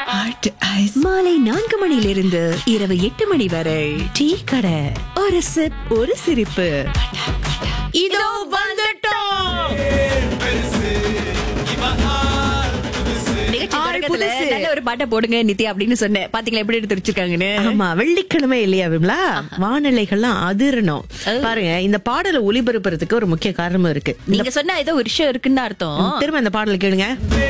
மாலை நான்கு மணியிலிருந்து இரவு எட்டு மணி வரை டீ கடை ஒரு சிப் ஒரு சிரிப்பு இதோ வந்துட்டோம் நிகழ்ச்சி ஆள் தொடக்கத்துல புதுசு. நல்ல ஒரு பாட்டை போடுங்க நித்யா அப்படின்னு சொன்னேன் பாத்தீங்களா எப்படி எடுத்து வச்சிருக்காங்கன்னு ஆமா வெள்ளிக்கிழமை இல்லையா விமலா வானிலைகள்லாம் அதிரணும் பாருங்க இந்த பாடலை ஒளிபரப்புறதுக்கு ஒரு முக்கிய காரணமும் இருக்கு நீங்க சொன்னா ஏதோ ஒரு விஷயம் இருக்குன்னு அர்த்தம் திரும்ப இந்த பாடலை கேளுங்க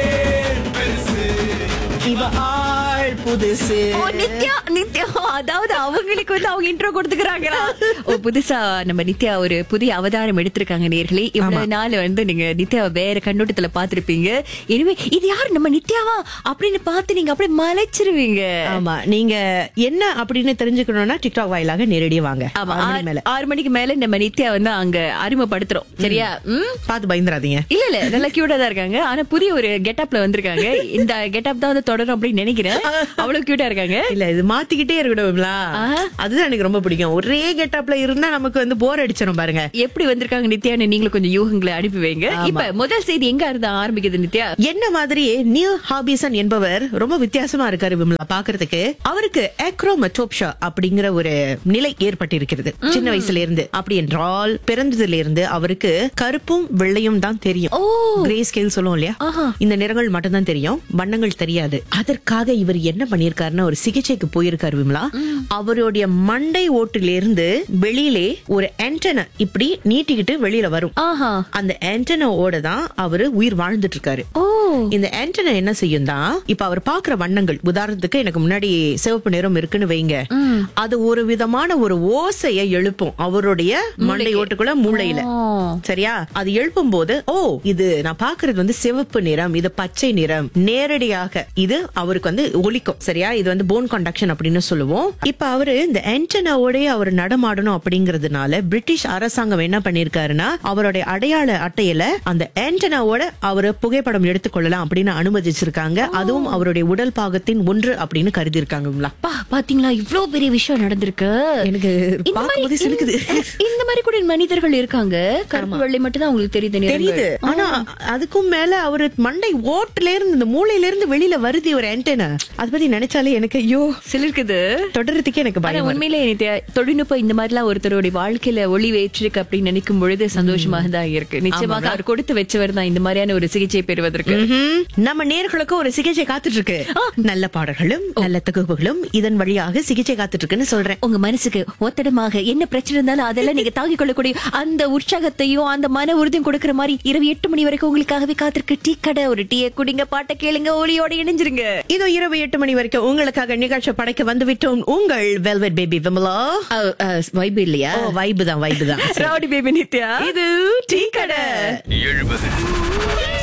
இவ ஆள் புதுசு ஓ நித்யா நித்யா அதாவது அவங்களுக்கு வந்து அவங்க இன்ட்ரோ கொடுத்துக்கிறாங்களா ஓ புதுசா நம்ம நித்யா ஒரு புதிய அவதாரம் எடுத்திருக்காங்க நேர்களே இவ்வளவு நாள் வந்து நீங்க நித்யாவை வேற கண்ணோட்டத்துல பாத்திருப்பீங்க இனிமே இது யார் நம்ம நித்யாவா அப்படின்னு பார்த்து நீங்க அப்படியே மலைச்சிருவீங்க ஆமா நீங்க என்ன அப்படின்னு தெரிஞ்சுக்கணும்னா டிக்டாக் வாயிலாக நேரடியா வாங்க ஆமா ஆறு மணி ஆறு- மேல ஆறு மணிக்கு மேல நம்ம நித்யா வந்து அங்க அறிமுகப்படுத்துறோம் சரியா ம் பார்த்து பயந்துராதீங்க இல்ல இல்ல நல்லா கியூட்டா தான் இருக்காங்க ஆனா புதிய ஒரு கெட்டப்ல வந்திருக்காங்க இந்த கெட்டப் தான் வந்து தொடரும் அப்படின்னு நினைக்கிறேன் அவ்வளவு கியூட்டா இருக்காங்க இல்ல இது மாத்திக்கிட்டே இருக்கணும் விமலா ஆஹா. அதுதான் எனக்கு ரொம்ப பிடிக்கும் ஒரே கெட்டப்ல இருந்தா நமக்கு வந்து போர் அடிச்சிடும் பாருங்க எப்படி வந்திருக்காங்க நித்யான்னு நீங்களும் கொஞ்சம் யூகங்களை அனுப்பி வைங்க இப்ப முதல் செய்தி எங்க இருந்து ஆரம்பிக்குது நித்யா என்ன மாதிரியே நியூ ஹாபிசன் என்பவர் ரொம்ப வித்தியாசமா இருக்காரு விமலா பாக்குறதுக்கு அவருக்கு ஆக்ரோமட்டோப்ஷா அப்படிங்கிற ஒரு நிலை ஏற்பட்டிருக்கிறது சின்ன வயசுல இருந்து அப்படி என்றால் பிறந்ததுல இருந்து அவருக்கு கருப்பும் வெள்ளையும் தான் தெரியும் ஓ. கிரே ஸ்கேல் சொல்லுவோம் இல்லையா ஆஹா. இந்த நிறங்கள் மட்டும்தான் தெரியும் வண்ணங்கள் தெரியாது அதற்காக இவர் என்ன பண்ணிருக்காருன்னா ஒரு சிகிச்சைக்கு போயிருக்காரு விமலா அவருடைய மண்டை ஓட்டிலிருந்து வெளியிலே ஒரு ஆண்டனா இப்படி நீட்டிக்கிட்டு வெளியில வரும் ஆஹா அந்த ஆண்டனாவோட தான் அவரு உயிர் வாழ்ந்துட்டு இருக்காரு ஓ இந்த ஆண்டனா என்ன செய்யும் தான் இப்ப அவர் பாக்குற வண்ணங்கள் உதாரணத்துக்கு எனக்கு முன்னாடி சிவப்பு நிறம் இருக்குன்னு வைங்க அது ஒரு விதமான ஒரு ஓசையை எழுப்பும் அவருடைய மண்டை ஓட்டுக்குள்ள மூளையில ஓ. சரியா அது எழுப்பும் போது ஓ இது நான் பாக்குறது வந்து சிவப்பு நிறம் இது பச்சை நிறம் நேரடியாக இது அவருக்கு வந்து ஒலிக்கும் சரியா இது வந்து போன் கண்டக்ஷன் அப்படின்னு சொல்லுவோம் இப்ப அவரு இந்த ஆண்டனாவோடய அவர் நடமாடணும் அப்படிங்கறதுனால பிரிட்டிஷ் அரசாங்கம் என்ன பண்ணிருக்காருன்னா அவருடைய அடையாள அட்டையில அந்த ஆண்டனாவோட அவரு புகைப்படம் எடுத்துக்கொள்ளலாம் அப்படின்னு அனுமதிச்சிருக்காங்க அதுவும் அவருடைய உடல் பாகத்தின் ஒன்று அப்படின்னு கருதி இருக்காங்களா பா பாத்தீங்களா இவ்ளோ பெரிய விஷயம் நடந்திருக்கு எனக்கு இந்த பார்க்கும்போதே மாதிரி- சிலுக்குது இந்த மாதிரி கூட மனிதர்கள் இருக்காங்க கருப்பு வெள்ளை மட்டும் தான் உங்களுக்கு தெரியுது நிறங்கள். தெரியுது ஆனா அதுக்கும் மேல அவரு மண்டை ஓட்டுல இருந்து இந்த மூளையில இருந்து வெளியில வருது ஒரு ஆண்டனா அத பத்தி நினைச்சாலே எனக்கு ஐயோ சிலிர்க்குது தொடர்றதுக்கே எனக்கு ஆனா பயம் வருது. உண்மையிலே நித்யா, தொழில்நுட்பம் இந்த மாதிரிலாம் ஒருத்தருடைய வாழ்க்கையில ஒளி வேற்றிருக்கு அப்படின்னு நினைக்கும் பொழுது சந்தோஷமாக தான் இருக்கு நிச்சயமாக அவர் கொடுத்து வச்சவர் தான் இந்த மாதிரியான ஒரு சிகிச்சை பெறுவதற்கு ம்ஹும். நம்ம நேர்களுக்கு ஒரு சிகிச்சை காத்துட்டு இருக்கு நல்ல பாடல்களும் நல்ல தொகுப்புகளும் இதன் வழியாக சிகிச்சை காத்துட்டு இருக்குன்னு சொல்றேன் உங்க மனசுக்கு ஒத்தடமாக என்ன பிரச்சனை இருந்தாலும் அதெல்லாம் நீங்க தாங்கிக் கொள்ளக்கூடிய அந்த உற்சாகத்தையும் அந்த மன உறுதியும் கொடுக்கிற மாதிரி இரவு எட்டு மணி வரைக்கும் உங்களுக்காகவே காத்திருக்கு டீ கடை ஒரு டீயை குடிங்க பாட்டை கேளுங்க ஒளியோட இணைஞ்சிருங்க இதோ இரவு எட்டு மணி வரைக்கும் உங்களுக்காக நிகழ்ச்சி படைக்க வந்து விட்டோம் உங்கள் வெல்வெட் பேபி விமலா வைபு இல்லையா ஓ வைபு தான் வைபு தான் ரவுடி பேபி நித்யா இது டீ கடை எழுபது